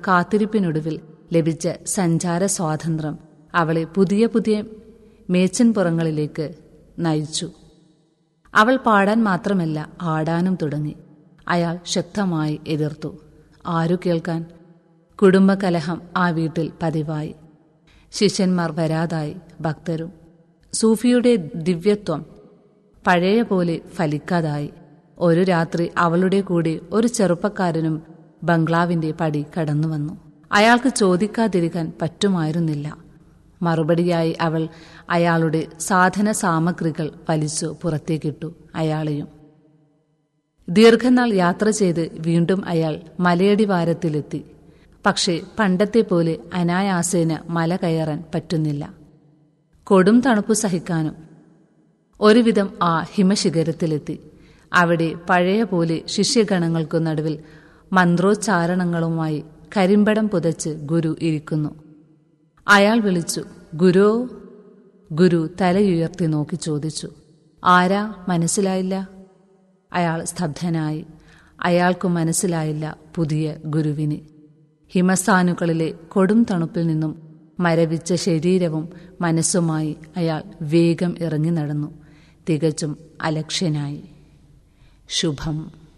കാത്തിരിപ്പിനൊടുവിൽ ലഭിച്ച സഞ്ചാര സ്വാതന്ത്ര്യം അവളെ പുതിയ പുതിയ മേച്ചൻപുറങ്ങളിലേക്ക് നയിച്ചു അവൾ പാടാൻ മാത്രമല്ല ആടാനും തുടങ്ങി അയാൾ ശക്തമായി എതിർത്തു ആരു കേൾക്കാൻ കുടുംബകലഹം ആ വീട്ടിൽ പതിവായി ശിഷ്യന്മാർ വരാതായി ഭക്തരും സൂഫിയുടെ ദിവ്യത്വം പഴയ പോലെ ഫലിക്കാതായി ഒരു രാത്രി അവളുടെ കൂടെ ഒരു ചെറുപ്പക്കാരനും ബംഗ്ലാവിന്റെ പടി കടന്നുവന്നു അയാൾക്ക് ചോദിക്കാതിരിക്കാൻ പറ്റുമായിരുന്നില്ല മറുപടിയായി അവൾ അയാളുടെ സാധന സാമഗ്രികൾ വലിച്ചു പുറത്തേക്കിട്ടു അയാളെയും ദീർഘനാൾ യാത്ര ചെയ്ത് വീണ്ടും അയാൾ മലയടിവാരത്തിലെത്തി പക്ഷേ പണ്ടത്തെ പോലെ അനായാസേന മല കയറാൻ പറ്റുന്നില്ല കൊടും തണുപ്പ് സഹിക്കാനും ഒരുവിധം ആ ഹിമശിഖരത്തിലെത്തി അവിടെ പഴയ പോലെ ശിഷ്യഗണങ്ങൾക്കു നടുവിൽ മന്ത്രോച്ചാരണങ്ങളുമായി കരിമ്പടം പുതച്ച് ഗുരു ഇരിക്കുന്നു അയാൾ വിളിച്ചു ഗുരു ഗുരു തലയുയർത്തി നോക്കി ചോദിച്ചു ആരാ മനസ്സിലായില്ല അയാൾ സ്തബ്ധനായി അയാൾക്കു മനസ്സിലായില്ല പുതിയ ഗുരുവിനെ ഹിമസ്ഥാനുക്കളിലെ കൊടും തണുപ്പിൽ നിന്നും മരവിച്ച ശരീരവും മനസ്സുമായി അയാൾ വേഗം ഇറങ്ങി നടന്നു തികച്ചും അലക്ഷ്യനായി ശുഭം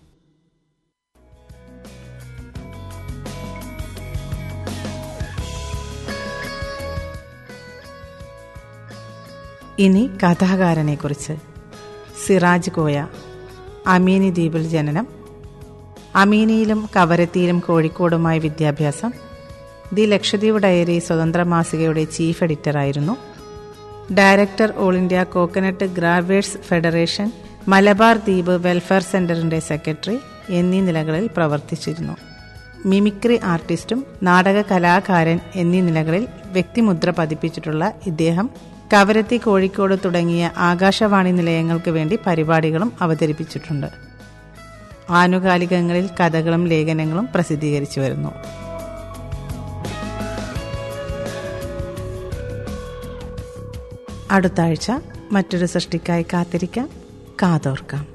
ഇനി കഥാകാരനെക്കുറിച്ച് സിറാജ് കോയ അമീനി ദ്വീപിൽ ജനനം അമീനിയിലും കവരത്തിയിലും കോഴിക്കോടുമായി വിദ്യാഭ്യാസം ദി ലക്ഷദ്വീപ് ഡയറി സ്വതന്ത്ര മാസികയുടെ ചീഫ് എഡിറ്ററായിരുന്നു director all India coconut growers federation Malabar Dweep welfare സെന്ററിന്റെ സെക്രട്ടറി എന്നീ നിലകളിൽ പ്രവർത്തിച്ചിരുന്നു മിമിക്രി ആർട്ടിസ്റ്റും നാടക കലാകാരൻ എന്നീ നിലകളിൽ വ്യക്തിമുദ്ര പതിപ്പിച്ചിട്ടുള്ള ഇദ്ദേഹം കവരത്തി കോഴിക്കോട് തുടങ്ങിയ ആകാശവാണി നിലയങ്ങൾക്ക് വേണ്ടി പരിപാടികളും അവതരിപ്പിച്ചിട്ടുണ്ട് ആനുകാലികങ്ങളിൽ കഥകളും ലേഖനങ്ങളും പ്രസിദ്ധീകരിച്ചു വരുന്നു അടുത്ത ആഴ്ച മറ്റൊരു സൃഷ്ടിക്കായി കാത്തിരിക്കാം കാതോർക്കാം